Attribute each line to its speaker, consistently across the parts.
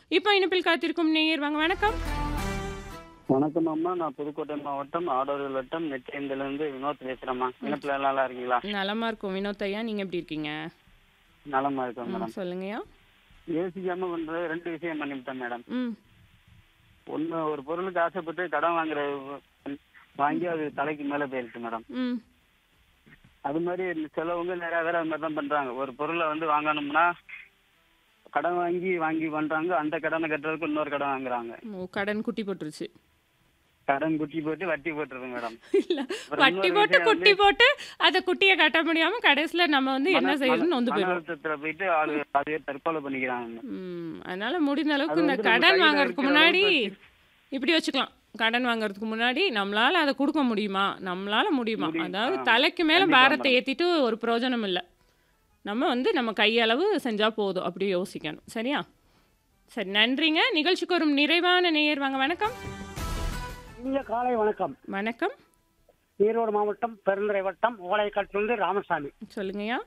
Speaker 1: இப்போ இணைப்பில் காத்திருக்கும் நேயர் வாங்க வணக்கம்
Speaker 2: வணக்கம் அம்மா நான் புதுக்கோட்டை மாவட்டம் ஆடோர் வட்டம் நெச்சேந்திலிருந்து வினோத் பேசுறேம்மா இனத்துல எல்லாம் நல்லா இருக்கீங்களா
Speaker 1: நலமா இருக்கும் வினோத் ஐயா நீங்க எப்படி இருக்கீங்க
Speaker 2: நலமா இருக்கோம்
Speaker 1: ம்,
Speaker 2: மேடம்
Speaker 1: சொல்லுங்கய்யா
Speaker 2: யோசிக்காம பண்றது ரெண்டு விஷயம் பண்ணிவிட்டேன் மேடம்
Speaker 1: ம்
Speaker 2: ஒண்ணு ஒரு பொருளுக்கு ஆசைப்பட்டு கடன் வாங்குற வாங்கி அது தலைக்கு மேல போயிருச்சு மேடம்
Speaker 1: ம்
Speaker 2: அது மாதிரி சிலவங்க நிறைய பேர் அது மாதிரி தான் பண்றாங்க ஒரு பொருளை வந்து வாங்கணும்னா கடன் வாங்கி வாங்கி பண்றாங்க அந்த கடனை கட்டுறதுக்கு இன்னொரு கடன் வாங்குறாங்க
Speaker 1: ஓ கடன் குட்டி போட்டுருச்சு
Speaker 2: கடன் குட்டி போட்டு வட்டி போட்டுருது மேடம்
Speaker 1: இல்ல
Speaker 2: அப்புறம்
Speaker 1: வட்டி
Speaker 2: இன்னொரு
Speaker 1: போட்டு
Speaker 2: விஷயம்
Speaker 1: குட்டி போட்டு அதை குட்டியை கட்ட முடியாம கடைசியில நம்ம வந்து என்ன
Speaker 2: மன-
Speaker 1: செய்யணும்னு
Speaker 2: மன-
Speaker 1: வந்து
Speaker 2: மன
Speaker 1: போயிடும்
Speaker 2: அழுத்தத்துல போயிட்டு ஆளு அதுவே தற்கொலை பண்ணிக்கிறாங்க
Speaker 1: ம் அதனால முடிந்த அளவுக்கு
Speaker 2: அது
Speaker 1: இந்த
Speaker 2: வந்து நம்ம
Speaker 1: கடன்
Speaker 2: கையில
Speaker 1: வாங்குறதுக்கு
Speaker 2: இருக்கிற
Speaker 1: முன்னாடி
Speaker 2: அளவுக்கு
Speaker 1: இப்படி வச்சுக்கலாம் கடன் வாங்குறதுக்கு முன்னாடி நம்மளால அதை கொடுக்க முடியுமா நம்மளால முடியுமா
Speaker 2: முடியும்.
Speaker 1: அதாவது
Speaker 2: ஆ.
Speaker 1: தலைக்கு மேல
Speaker 2: கண்டிப்பா
Speaker 1: பாரத்தை
Speaker 2: மேடம்.
Speaker 1: ஏத்திட்டு ஒரு பிரயோஜனம் இல்லை நம்ம வந்து நம்ம கையளவு செஞ்சா போதும் அப்படி யோசிக்கணும் சரியா சரி நன்றிங்க நிகழ்ச்சிக்கு ஒரு நிறைவான நேயர் வாங்க வணக்கம்
Speaker 3: இனிய காலை வணக்கம்
Speaker 1: வணக்கம்
Speaker 3: ஈரோடு மாவட்டம் பெருந்துறை வட்டம் ஓலைக்காட்டிலிருந்து ராமசாமி
Speaker 1: சொல்லுங்கய்யா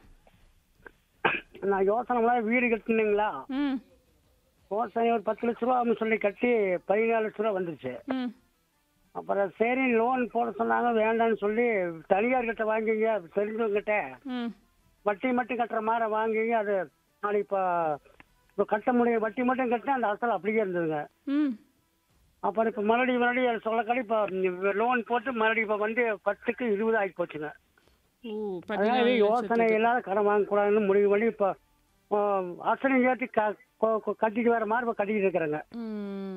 Speaker 3: நான் யோசனை வீடு கட்டினீங்களா
Speaker 1: ம்
Speaker 3: யோசனை ஒரு பத்து லட்ச ரூபான்னு சொல்லி கட்டி பதினாலு லட்ச ரூபா வந்துருச்சு
Speaker 1: ம்
Speaker 3: அப்புறம் சரி லோன் போட சொன்னாங்க வேண்டாம்னு சொல்லி தனியார் கிட்ட வாங்கிங்க தெரிஞ்சவங்கிட்ட
Speaker 1: ம்
Speaker 3: வட்டி மட்டும் கட்டுற மாதிரி வாங்கிங்க அது நாளைக்கு இப்போ இப்போ கட்ட முடியும் வட்டி மட்டும் கட்டினா அந்த அசல் அப்படியே இருந்ததுங்க
Speaker 1: ம்
Speaker 3: அப்புறம் இப்போ மறுபடியும் மறுபடியும் சொல்லக்கடி இப்போ லோன் போட்டு மறுபடியும் இப்போ வந்து பத்துக்கு இருபது ஆகி போச்சுங்க
Speaker 1: ஓ
Speaker 3: அதாவது
Speaker 1: பதினாலு
Speaker 3: யோசனை
Speaker 1: லட்சத்துக்கு.
Speaker 3: இல்லாத கடன் வாங்கக்கூடாதுன்னு முடிவு பண்ணி இப்போ அசனை ஏற்றி க கொ- கொ- கட்டிட்டு வர மாதிரி இப்போ கட்டிட்டு இருக்கிறேங்க
Speaker 1: ம்.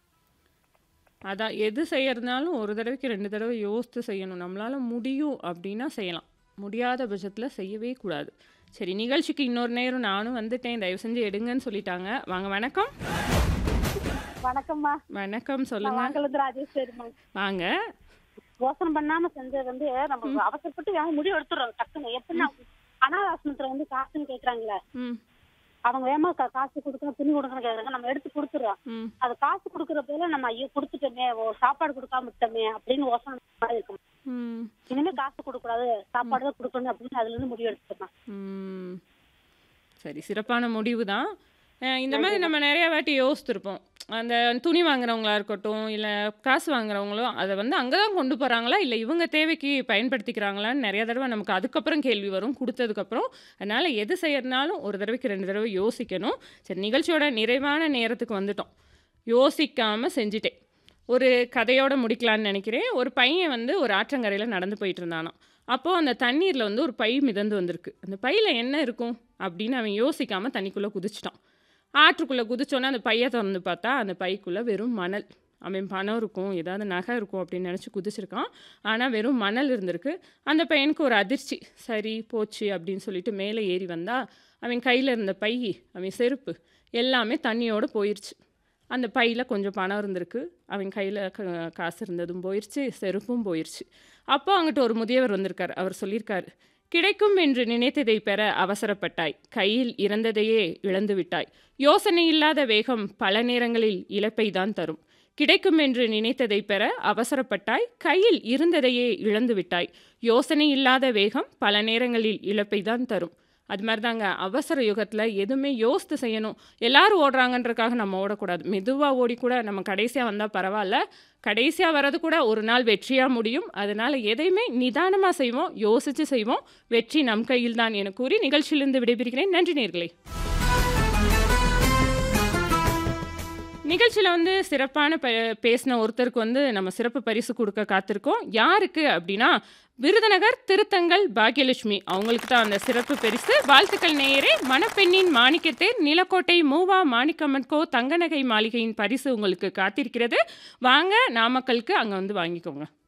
Speaker 1: அதான் எது செய்யறதுனாலும் ஒரு தடவைக்கு ரெண்டு தடவை யோசித்து செய்யணும் நம்மளால முடியும் அப்படின்னா செய்யலாம் முடியாத பட்சத்தில் செய்யவே கூடாது சரி நிகழ்ச்சிக்கு இன்னொரு நேரம் நானும் வந்துட்டேன் தயவு செஞ்சு எடுங்கன்னு சொல்லிட்டாங்க வாங்க வணக்கம்
Speaker 4: வணக்கம்மா
Speaker 1: வணக்கம்
Speaker 4: நான்
Speaker 1: சொல்லுங்க
Speaker 4: வாங்கலேருந்து ராஜேஸ்வரிம்மா
Speaker 1: வாங்க
Speaker 4: யோசனை பண்ணாம செஞ்சது வந்து நம்ம அவசரப்பட்டு அவங்க முடிவு எடுத்துடுறோம் டக்குன்னு எப்படின்னா அனாதாசனத்துல வந்து காசுன்னு கேக்குறாங்களே
Speaker 1: ம்
Speaker 4: அவங்க வேமா கா- காசு கொடுக்கணும் துணி கொடுக்கணும் கேக்குறாங்க நம்ம எடுத்து கொடுத்துறோம்
Speaker 1: ம்
Speaker 4: அது காசு கொடுக்கற போல நம்ம ஐயோ கொடுத்துட்டோமே ஓ, சாப்பாடு கொடுக்காம விட்டோமே அப்படின்னு யோசனை மாதிரி இருக்கும்
Speaker 1: ம்
Speaker 4: இனிமே காசு கொடுக்க கூடாது சாப்பாடு தான் கொடுக்கணும் அப்படின்னு அதுல இருந்து முடிவு எடுத்துக்கலாம்
Speaker 1: ம். சரி சிறப்பான முடிவு தான் இந்த மாதிரி நம்ம நிறைய வாட்டி யோசித்திருப்போம் அந்த துணி வாங்குறவங்களா இருக்கட்டும் இல்லை காசு வாங்குறவங்களும் அதை வந்து அங்கே தான் கொண்டு போகிறாங்களா இல்லை இவங்க தேவைக்கு பயன்படுத்திக்கிறாங்களான்னு நிறைய தடவை நமக்கு அதுக்கப்புறம் கேள்வி வரும் கொடுத்ததுக்கப்புறம் அதனால் எது செய்யறதுனாலும் ஒரு தடவைக்கு ரெண்டு தடவை யோசிக்கணும் சரி நிகழ்ச்சியோட நிறைவான நேரத்துக்கு வந்துட்டோம் யோசிக்காமல் செஞ்சுட்டேன் ஒரு கதையோட முடிக்கலான்னு நினைக்கிறேன் ஒரு பையன் வந்து ஒரு ஆற்றங்கரையில் நடந்து போயிட்டு இருந்தானாம் அப்போது அந்த தண்ணீரில் வந்து ஒரு பை மிதந்து வந்திருக்கு அந்த பையில் என்ன இருக்கும் அப்படின்னு அவன் யோசிக்காமல் தண்ணிக்குள்ளே குதிச்சிட்டான் ஆற்றுக்குள்ளே குதிச்சோன்னே அந்த பையை திறந்து பார்த்தா அந்த பைக்குள்ளே வெறும் மணல் அவன் பணம் இருக்கும் ஏதாவது நகை இருக்கும் அப்படின்னு நினச்சி குதிச்சிருக்கான் ஆனால் வெறும் மணல் இருந்திருக்கு அந்த பையனுக்கு ஒரு அதிர்ச்சி சரி போச்சு அப்படின்னு சொல்லிட்டு மேலே ஏறி வந்தா அவன் கையில் இருந்த பை அவன் செருப்பு எல்லாமே தண்ணியோடு போயிடுச்சு அந்த பையில் கொஞ்சம் பணம் இருந்திருக்கு அவன் கையில் காசு இருந்ததும் போயிடுச்சு செருப்பும் போயிடுச்சு அப்போ அங்கிட்ட ஒரு முதியவர் வந்திருக்கார் அவர் சொல்லியிருக்காரு கிடைக்கும் என்று நினைத்ததை பெற அவசரப்பட்டாய் கையில் இறந்ததையே இழந்து விட்டாய் யோசனை இல்லாத வேகம் பல நேரங்களில் இழப்பை தான் தரும் கிடைக்கும் என்று நினைத்ததை பெற அவசரப்பட்டாய் கையில் இருந்ததையே இழந்து விட்டாய் யோசனை இல்லாத வேகம் பல நேரங்களில் இழப்பை தான் தரும் அது மாதிரி தாங்க அவசர யுகத்தில் எதுவுமே யோசித்து செய்யணும் எல்லாரும் ஓடுறாங்கன்றக்காக நம்ம ஓடக்கூடாது மெதுவாக ஓடி கூட நம்ம கடைசியாக வந்தால் பரவாயில்ல கடைசியாக வர்றது கூட ஒரு நாள் வெற்றியாக முடியும் அதனால் எதையுமே நிதானமாக செய்வோம் யோசித்து செய்வோம் வெற்றி நம் கையில் தான் என கூறி நிகழ்ச்சியிலிருந்து விடைபெறுகிறேன் நன்றி நேர்களே நிகழ்ச்சியில் வந்து சிறப்பான ப பேசின ஒருத்தருக்கு வந்து நம்ம சிறப்பு பரிசு கொடுக்க காத்திருக்கோம் யாருக்கு அப்படின்னா விருதுநகர் திருத்தங்கல் பாக்யலட்சுமி அவங்களுக்கு தான் அந்த சிறப்பு பரிசு வாழ்த்துக்கள் நேயரே மணப்பெண்ணின் மாணிக்கத்தேர் நிலக்கோட்டை மூவா மாணிக்கம்மன் கோ தங்கநகை மாளிகையின் பரிசு உங்களுக்கு காத்திருக்கிறது வாங்க நாமக்கலுக்கு அங்கே வந்து வாங்கிக்கோங்க